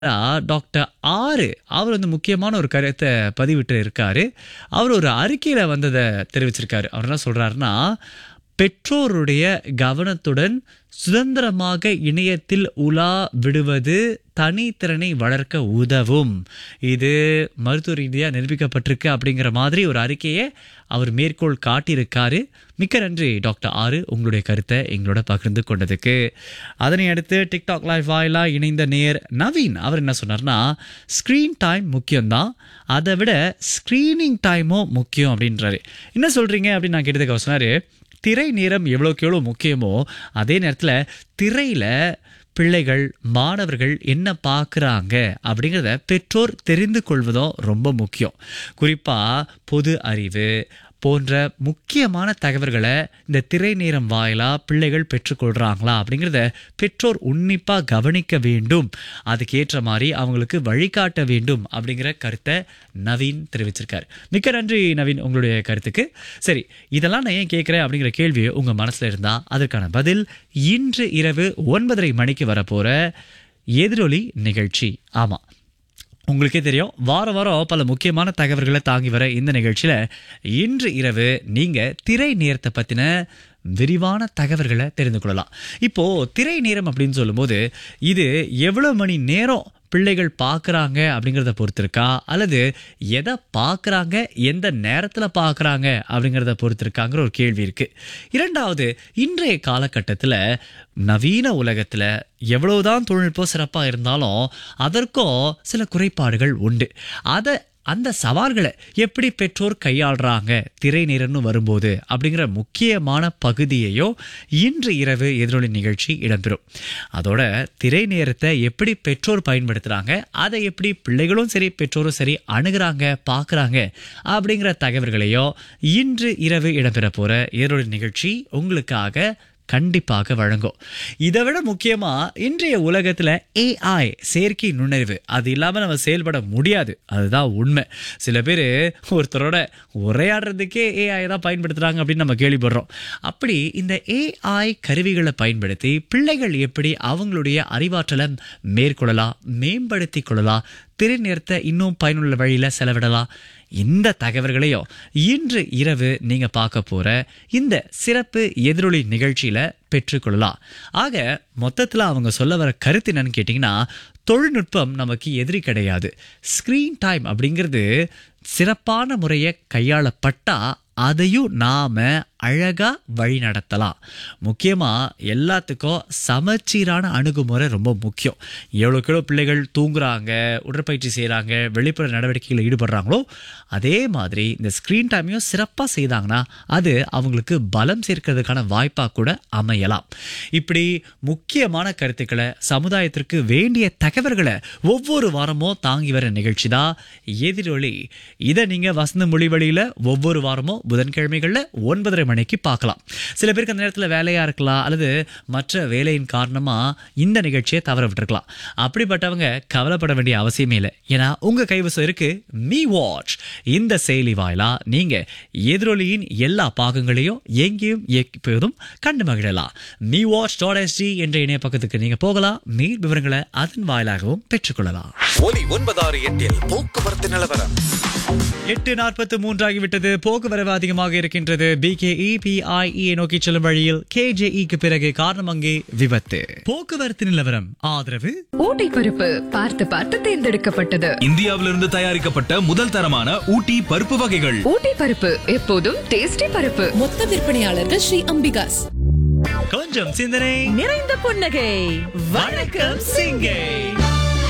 ஆ, doctor ஆறு அவர் வந்து முக்கியமான ஒரு கருத்தை பதிவிட்டு இருக்காரு அவர் ஒரு அறிக்கையில வந்ததை தெரிவிச்சிருக்காரு அவர் என்ன சொல்றாருன்னா பெற்றோருடைய கவனத்துடன் சுதந்திரமாக இணையத்தில் உலா விடுவது தனித்திறனை வளர்க்க உதவும் இது மருத்துவ ரீதியாக நிரூபிக்கப்பட்டிருக்கு அப்படிங்கிற மாதிரி ஒரு அறிக்கையை அவர் மேற்கோள் காட்டியிருக்காரு மிக்க நன்றி டாக்டர் ஆறு உங்களுடைய கருத்தை எங்களோட பகிர்ந்து கொண்டதுக்கு அதனை அடுத்து டிக்டாக் லைவ் வாயிலா இணைந்த நேர் நவீன் அவர் என்ன சொன்னார்னா ஸ்க்ரீன் டைம் முக்கியம்தான் அதை விட ஸ்க்ரீனிங் டைமும் முக்கியம் அப்படின்றாரு என்ன சொல்றீங்க அப்படின்னு நான் கேட்டதுக்கு அவர் சொன்னாரு திரை நேரம் எவ்வளோக்கு எவ்வளோ முக்கியமோ அதே நேரத்தில் திரையில் பிள்ளைகள் மாணவர்கள் என்ன பார்க்குறாங்க அப்படிங்கிறத பெற்றோர் தெரிந்து கொள்வதும் ரொம்ப முக்கியம் குறிப்பாக பொது அறிவு போன்ற முக்கியமான தகவல்களை இந்த திரை நேரம் வாயிலாக பிள்ளைகள் பெற்றுக்கொள்கிறாங்களா அப்படிங்கிறத பெற்றோர் உன்னிப்பாக கவனிக்க வேண்டும் அதுக்கேற்ற மாதிரி அவங்களுக்கு வழிகாட்ட வேண்டும் அப்படிங்கிற கருத்தை நவீன் தெரிவிச்சிருக்காரு மிக்க நன்றி நவீன் உங்களுடைய கருத்துக்கு சரி இதெல்லாம் நான் ஏன் கேட்குறேன் அப்படிங்கிற கேள்வி உங்கள் மனசில் இருந்தால் அதற்கான பதில் இன்று இரவு ஒன்பதரை மணிக்கு வரப்போகிற எதிரொலி நிகழ்ச்சி ஆமாம் உங்களுக்கே தெரியும் வார வாரம் பல முக்கியமான தகவல்களை தாங்கி வர இந்த நிகழ்ச்சியில் இன்று இரவு நீங்கள் திரை நேரத்தை பற்றின விரிவான தகவல்களை தெரிந்து கொள்ளலாம் இப்போ திரை நேரம் அப்படின்னு சொல்லும்போது இது எவ்வளோ மணி நேரம் பிள்ளைகள் பார்க்குறாங்க அப்படிங்கிறத பொறுத்து இருக்கா அல்லது எதை பார்க்குறாங்க எந்த நேரத்தில் பார்க்குறாங்க அப்படிங்கிறத பொறுத்து இருக்காங்கிற ஒரு கேள்வி இருக்குது இரண்டாவது இன்றைய காலகட்டத்தில் நவீன உலகத்தில் எவ்வளவுதான் தொழில்நுட்பம் சிறப்பாக இருந்தாலும் அதற்கும் சில குறைபாடுகள் உண்டு அதை அந்த சவால்களை எப்படி பெற்றோர் கையாளுறாங்க திரை நேரம்னு வரும்போது அப்படிங்கிற முக்கியமான பகுதியையோ இன்று இரவு எதிரொலி நிகழ்ச்சி இடம்பெறும் அதோட திரை நேரத்தை எப்படி பெற்றோர் பயன்படுத்துகிறாங்க அதை எப்படி பிள்ளைகளும் சரி பெற்றோரும் சரி அணுகுறாங்க பார்க்குறாங்க அப்படிங்கிற தகவல்களையோ இன்று இரவு இடம்பெற போகிற எதிரொலி நிகழ்ச்சி உங்களுக்காக கண்டிப்பாக வழங்கும் இதை விட முக்கியமாக இன்றைய உலகத்தில் ஏஐ செயற்கை நுண்ணறிவு அது இல்லாமல் நம்ம செயல்பட முடியாது அதுதான் உண்மை சில பேர் ஒருத்தரோட உரையாடுறதுக்கே ஏஐ தான் பயன்படுத்துகிறாங்க அப்படின்னு நம்ம கேள்விப்படுறோம் அப்படி இந்த ஏஐ கருவிகளை பயன்படுத்தி பிள்ளைகள் எப்படி அவங்களுடைய அறிவாற்றலை மேற்கொள்ளலாம் மேம்படுத்தி கொள்ளலாம் திரை நேரத்தை இன்னும் பயனுள்ள வழியில் செலவிடலாம் இந்த தகவல்களையும் இன்று இரவு நீங்க பார்க்க போற இந்த சிறப்பு எதிரொலி நிகழ்ச்சியில பெற்றுக்கொள்ளலாம் ஆக மொத்தத்தில் அவங்க சொல்ல வர கருத்து என்னன்னு கேட்டிங்கன்னா தொழில்நுட்பம் நமக்கு எதிரி கிடையாது ஸ்க்ரீன் டைம் அப்படிங்கிறது சிறப்பான முறையை கையாளப்பட்டா அதையும் நாம அழகா வழி நடத்தலாம் முக்கியமாக எல்லாத்துக்கும் சமச்சீரான அணுகுமுறை ரொம்ப முக்கியம் எவ்வளோக்கு எவ்வளோ பிள்ளைகள் தூங்குறாங்க உடற்பயிற்சி செய்கிறாங்க வெளிப்புற நடவடிக்கைகளில் ஈடுபடுறாங்களோ அதே மாதிரி இந்த ஸ்க்ரீன் டைமையும் சிறப்பாக செய்தாங்கன்னா அது அவங்களுக்கு பலம் சேர்க்கிறதுக்கான வாய்ப்பாக கூட அமையலாம் இப்படி முக்கியமான கருத்துக்களை சமுதாயத்திற்கு வேண்டிய தகவல்களை ஒவ்வொரு வாரமும் தாங்கி வர நிகழ்ச்சி தான் எதிரொலி இதை நீங்கள் வசந்த மொழி வழியில் ஒவ்வொரு வாரமும் புதன்கிழமைகளில் ஒன்பதரை மணிக்கு பார்க்கலாம் சில பேருக்கு அந்த நேரத்தில் வேலையாக இருக்கலாம் அல்லது மற்ற வேலையின் காரணமாக இந்த நிகழ்ச்சியை தவற விட்டுருக்கலாம் அப்படிப்பட்டவங்க கவலைப்பட வேண்டிய அவசியமே இல்லை ஏன்னா உங்கள் கைவசம் இருக்கு மீ வாட்ச் இந்த செயலி வாயிலா நீங்கள் எதிரொலியின் எல்லா பாகங்களையும் எங்கேயும் எப்போதும் கண்டு மகிழலாம் மீ வாட்ச் டாட் எஸ்டி என்ற இணைய பக்கத்துக்கு நீங்கள் போகலாம் மேல் விவரங்களை அதன் வாயிலாகவும் பெற்றுக்கொள்ளலாம் ஒலி ஒன்பதாறு எட்டில் போக்குவரத்து நிலவரம் எட்டு நாற்பத்து மூன்றாகிவிட்டது போக்குவரவு அதிகமாக இருக்கின்றது பிகேஇ பிஐஇ நோக்கி செல்லும் வழியில் கேஜேஇக்கு பிறகு காரணம் அங்கே விபத்து போக்குவரத்து நிலவரம் ஆதரவு ஊட்டி பருப்பு பார்த்து பார்த்து தேர்ந்தெடுக்கப்பட்டது இந்தியாவிலிருந்து தயாரிக்கப்பட்ட முதல் தரமான ஊட்டி பருப்பு வகைகள் ஊட்டி பருப்பு எப்போதும் டேஸ்டி பருப்பு மொத்த விற்பனையாளர்கள் ஸ்ரீ அம்பிகாஸ் கொஞ்சம் சிந்தனை நிறைந்த புன்னகை வணக்கம் சிங்கை